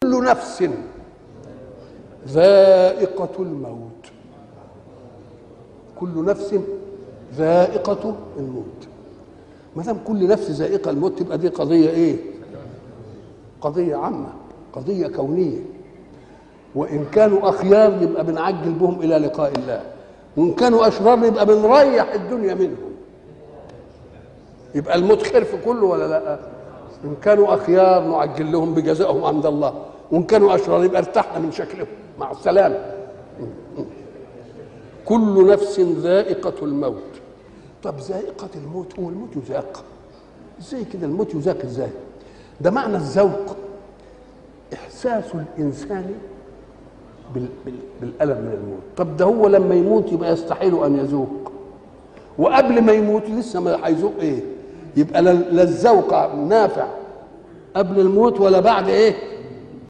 كل نفس ذائقة الموت كل نفس ذائقة الموت ما دام كل نفس ذائقة الموت تبقى دي قضية ايه؟ قضية عامة قضية كونية وإن كانوا أخيار يبقى بنعجل بهم إلى لقاء الله وإن كانوا أشرار يبقى بنريح الدنيا منهم يبقى الموت خير في كله ولا لا؟ إن كانوا أخيار نعجل لهم بجزائهم عند الله وإن كانوا أشرار يبقى ارتحنا من شكلهم مع السلامة كل نفس ذائقة الموت طب ذائقة الموت هو الموت يذاق ازاي كده الموت يذاق ازاي ده معنى الذوق احساس الانسان بال بال بالالم من الموت طب ده هو لما يموت يبقى يستحيل ان يذوق وقبل ما يموت لسه ما هيذوق ايه يبقى لا لا الذوق نافع قبل الموت ولا بعد ايه